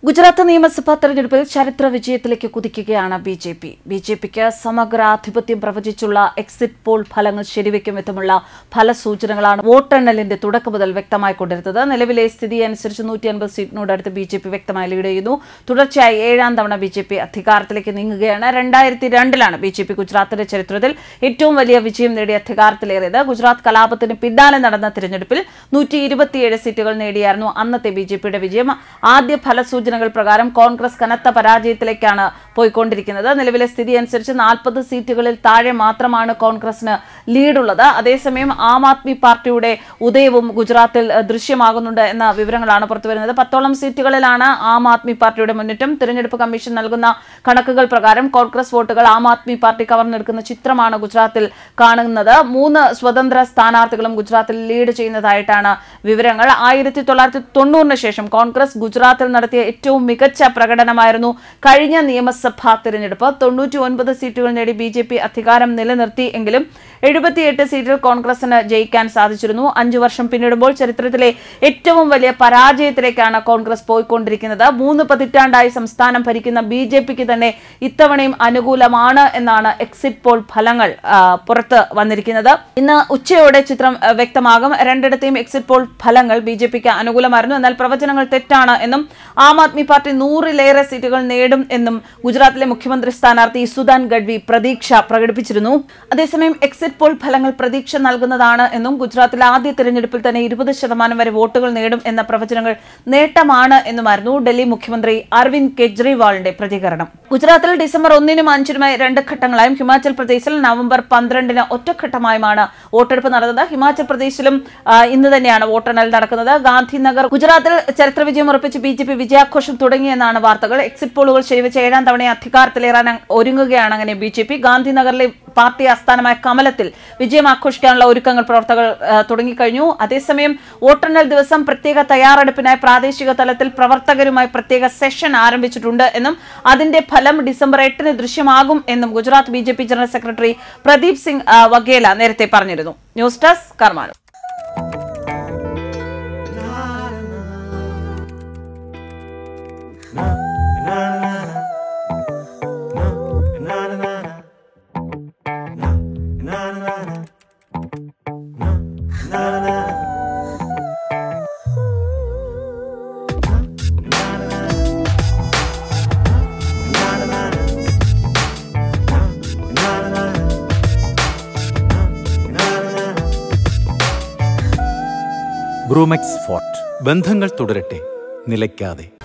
ഗുജറാത്ത് നിയമസഭാ തെരഞ്ഞെടുപ്പിൽ ചരിത്ര വിജയത്തിലേക്ക് കുതിക്കുകയാണ് B J P B J പിക്ക് സമഗ്ര ആധിപത്യം പ്രവചിച്ചുള്ള എക്സിറ്റ് പോൾ ഫലങ്ങൾ ശരിവെക്കും വിധമുള്ള ഫലസൂചനകളാണ് വോട്ടെണ്ണലിന്റെ തുടക്കം മുതൽ വ്യക്തമായിക്കൊണ്ടിരുന്നത് നിലവിലെ സ്ഥിതി അനുസരിച്ച് നൂറ്റി അൻപത് സീറ്റിനോടടുത്ത് ബി ജെ പി വ്യക്തമായി ലീഡ് ചെയ്യുന്നു തുടർച്ചയായി ഏഴാം തവണ ബി ജെ പി അധികാരത്തിലേക്ക് നീങ്ങുകയാണ് രണ്ടായിരത്തി രണ്ടിലാണ് ബി ജെ പി ഗുജറാത്തിന്റെ ചരിത്രത്തിൽ ഏറ്റവും വലിയ വിജയം നേടി അധികാരത്തിലേറിയത് ഗുജറാത്ത് കലാപത്തിന് പിന്നാലെ നടന്ന തിരഞ്ഞെടുപ്പിൽ നൂറ്റി ഇരുപത്തിയേഴ് സീറ്റുകൾ നേടിയായിരുന്നു അന്നത്തെ ബി ജെ പിയുടെ വിജയം ആദ്യ ഫലസൂചനകൾ പ്രകാരം കോൺഗ്രസ് കനത്ത പരാജയത്തിലേക്കാണ് പോയിക്കൊണ്ടിരിക്കുന്നത് നിലവിലെ സ്ഥിതി അനുസരിച്ച് നാൽപ്പത് സീറ്റുകളിൽ താഴെ മാത്രമാണ് കോൺഗ്രസിന് ലീഡുള്ളത് അതേസമയം ആം ആദ്മി പാർട്ടിയുടെ ഉദയവും ഗുജറാത്തിൽ ഏഹ്, ദൃശ്യമാകുന്നുണ്ട് എന്ന വിവരങ്ങളാണ് പുറത്തുവരുന്നത് പത്തോളം സീറ്റുകളിലാണ് ആം ആദ്മി പാർട്ടിയുടെ മുന്നേറ്റം തിരഞ്ഞെടുപ്പ് കമ്മീഷൻ നൽകുന്ന കണക്കുകൾ പ്രകാരം കോൺഗ്രസ് വോട്ടുകൾ ആം ആദ്മി പാർട്ടി കവർന്നെടുക്കുന്ന ചിത്രമാണ് ഗുജറാത്തിൽ കാണുന്നത് മൂന്ന് സ്വതന്ത്ര സ്ഥാനാർത്ഥികളും ഗുജറാത്തിൽ ലീഡ് ചെയ്യുന്നതായിട്ടാണ് വിവരങ്ങൾ ആയിരത്തി തൊള്ളായിരത്തി തൊണ്ണൂറിന് ശേഷം കോൺഗ്രസ് ഗുജറാത്തിൽ നടത്തിയ ഏറ്റവും മികച്ച പ്രകടനമായിരുന്നു കഴിഞ്ഞ നിയമസഭാ തിരഞ്ഞെടുപ്പ് തൊണ്ണൂറ്റി ഒൻപത് സീറ്റുകൾ നേടി ബി ജെ പി അധികാരം നിലനിർത്തി എങ്കിലും എഴുപത്തിയെട്ട് സീറ്റിൽ കോൺഗ്രസിന് ജയിക്കാൻ സാധിച്ചിരുന്നു അഞ്ചു വർഷം പിന്നിടുമ്പോൾ ചരിത്രത്തിലെ ഏറ്റവും വലിയ പരാജയത്തിലേക്കാണ് കോൺഗ്രസ് പോയിക്കൊണ്ടിരിക്കുന്നത് മൂന്ന് പതിറ്റാണ്ടായി സംസ്ഥാനം ഭരിക്കുന്ന ബി ജെ പിക്ക് തന്നെ ഇത്തവണയും അനുകൂലമാണ് എന്നാണ് എക്സിറ്റ് പോൾ ഫലങ്ങൾ ആ, പുറത്ത് വന്നിരിക്കുന്നത് ഇന്ന് ഉച്ചയോടെ ചിത്രം ആ, വ്യക്തമാകും രണ്ടിടത്തെയും എക്സിറ്റ് പോൾ ഫലങ്ങൾ ബി ജെ പിക്ക് അനുകൂലമായിരുന്നു എന്നാൽ പ്രവചനങ്ങൾ തെറ്റാണ് എന്നും ആം ആദ്മി പാർട്ടി നൂറിലേറെ സീറ്റുകൾ നേടും എന്നും ഗുജറാത്തിലെ മുഖ്യമന്ത്രി സ്ഥാനാർത്ഥി സുദാൻ ഗഡ്വി പ്രതീക്ഷ പ്രകടിപ്പിച്ചിരുന്നു അതേസമയം എക്സിറ്റ് പോൾ ഫലങ്ങൾ പ്രതീക്ഷ നൽകുന്നതാണ് എന്നും ഗുജറാത്തിലെ ആദ്യ തിരഞ്ഞെടുപ്പിൽ തന്നെ ഇരുപത് ശതമാനം വരെ വോട്ടുകൾ നേടും എന്ന പ്രവചനങ്ങൾ നേട്ടമാണ് എന്നുമായിരുന്നു ഡൽഹി മുഖ്യമന്ത്രി അരവിന്ദ് കെജ്രിവാളിന്റെ പ്രതികരണം ഗുജറാത്തിൽ ഡിസംബർ ഒന്നിനും അഞ്ചിനുമായി രണ്ട് ഘട്ടങ്ങളായും ഹിമാചൽ പ്രദേശിൽ നവംബർ പന്ത്രണ്ടിന് ഒറ്റഘട്ടമായുമാണ് വോട്ടെടുപ്പ് നടന്നത് ഹിമാചൽ പ്രദേശിലും ആ, ഇന്ന് തന്നെയാണ് വോട്ടെണ്ണൽ നടക്കുന്നത് ഗാന്ധിനഗർ ഗുജറാത്തിൽ ചരിത്ര വിജയം ഉറപ്പിച്ച് ബി ജെ പി വിജയാഘോഷം തുടങ്ങിയെന്നാണ് വാർത്തകൾ എക്സിറ്റ് പോളുകൾ ശരിവെച്ച് ഏഴാം തവണ അധികാരത്തിലേറാൻ ഒരുങ്ങുകയാണ് അങ്ങനെ ബി ജെ പി ഗാന്ധിനഗറിലെ പാർട്ടി ആസ്ഥാനമായ കമലത്തിൽ വിജയം ആഘോഷിക്കാനുള്ള ഒരുക്കങ്ങൾ പ്രവർത്തകർ ആ, തുടങ്ങിക്കഴിഞ്ഞു അതേസമയം വോട്ടെണ്ണൽ ദിവസം പ്രത്യേക തയ്യാറെടുപ്പിനായി പ്രാദേശിക തലത്തിൽ പ്രവർത്തകരുമായി പ്രത്യേക സെഷൻ ആരംഭിച്ചിട്ടുണ്ട് എന്നും അതിന്റെ ഫലം ഡിസംബർ എട്ടിന് ദൃശ്യമാകും എന്നും Gujarat B general secretary Pradeep Singh ആ, വഗേല നേരത്തെ പറഞ്ഞിരുന്നു ന്യൂസ് ഡെസ്ക് കർമാനം ബ്രൂമെക്സ് ഫോർട്ട് ബന്ധങ്ങൾ തുടരട്ടെ നിലയ്ക്കാതെ